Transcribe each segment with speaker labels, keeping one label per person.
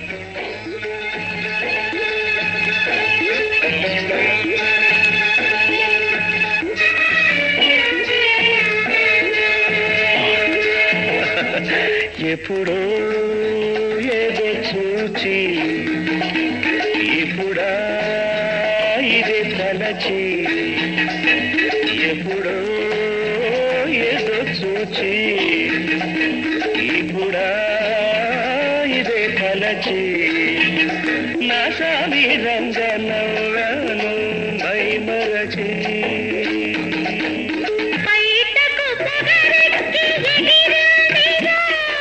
Speaker 1: ఎప్పుడో ఏదో చూచి ఇప్పుడా ఇదే తలచి ఎప్పుడో ఏదో చూచి ఇప్పుడా ఇదే తలచి నా సామి రంగనవ్వను మైమరచి
Speaker 2: బయటకు పొగరెక్కి ఎగిరాడిరా,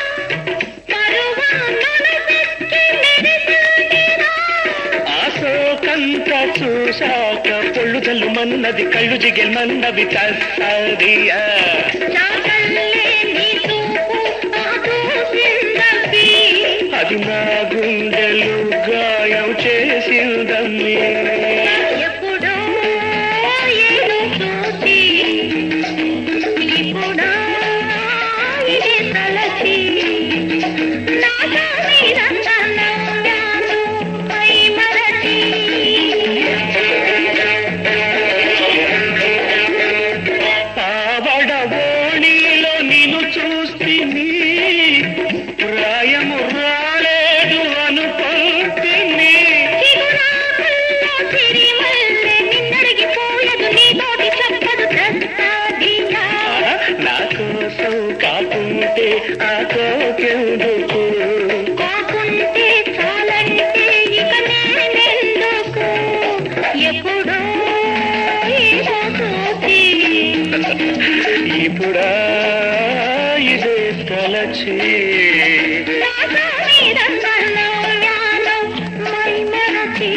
Speaker 2: పరువాలను వెక్కి మెరిసాడిరా.
Speaker 1: ఆశోకంత చూశాక పొళ్ళు తల్లు మన్నది కళ్ళు జిగెల్మన్నవి తస్సదియా
Speaker 2: చాకల్లే నీ చూపు ఆ చూసిందవి.
Speaker 1: అది నా గుండెలు గాయం చేసిందమ్మి
Speaker 2: ఎప్పుడో ఏదో చూసి, ఇప్పుడా ఇదే తలచి. నా సామి రంగనవ్వాను మైమరచి.
Speaker 1: పావడ ఓణిలో నిన్ను చూస్తిని ప్రాయము రాలేదు అనుకుంటుని
Speaker 2: చిగురాకుల్లో సిరిమల్లె నిన్నడిగిపోయదు నీతోటి చెప్పదు ప్రస్తాదిగా.
Speaker 1: నా కోసం కాకుంటే ఆ కోకెందుకు
Speaker 2: కాకుంటే చాలంటే ఇక నేనెందుకు? ఎప్పుడో ఏదో చూసి,
Speaker 1: ఇప్పుడా ఇదే తలచి
Speaker 2: నా సామి రంగనవ్వాను మైమరచి.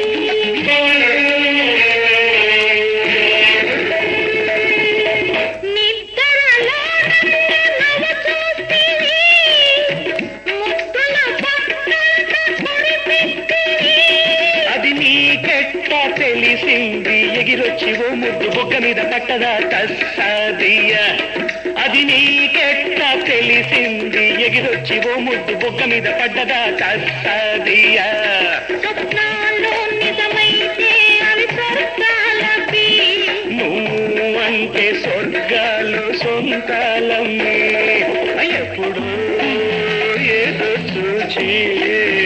Speaker 2: నిద్రలో నన్ను చూస్తివి, ముద్దుల పక్కన పొడిపెట్టివి.
Speaker 1: అది నీకెట్ట తెలిసింది ఎగిరొచ్చి ఓ ముద్దు బొగ్గ మీద పట్టదా తస్సదియ అది నీకెట్ట తెలిసింది ఎగిరొచ్చి ఓ ముద్దు బొగ్గ మీద పడ్డదా తస్సదియ
Speaker 2: స్వప్నాలు నిజమైతే అవి స్వర్గాలవి.
Speaker 1: నువ్వు అంటే స్వర్గాలు సొంతాలమ్మి ఎప్పుడు ఏదో చూచి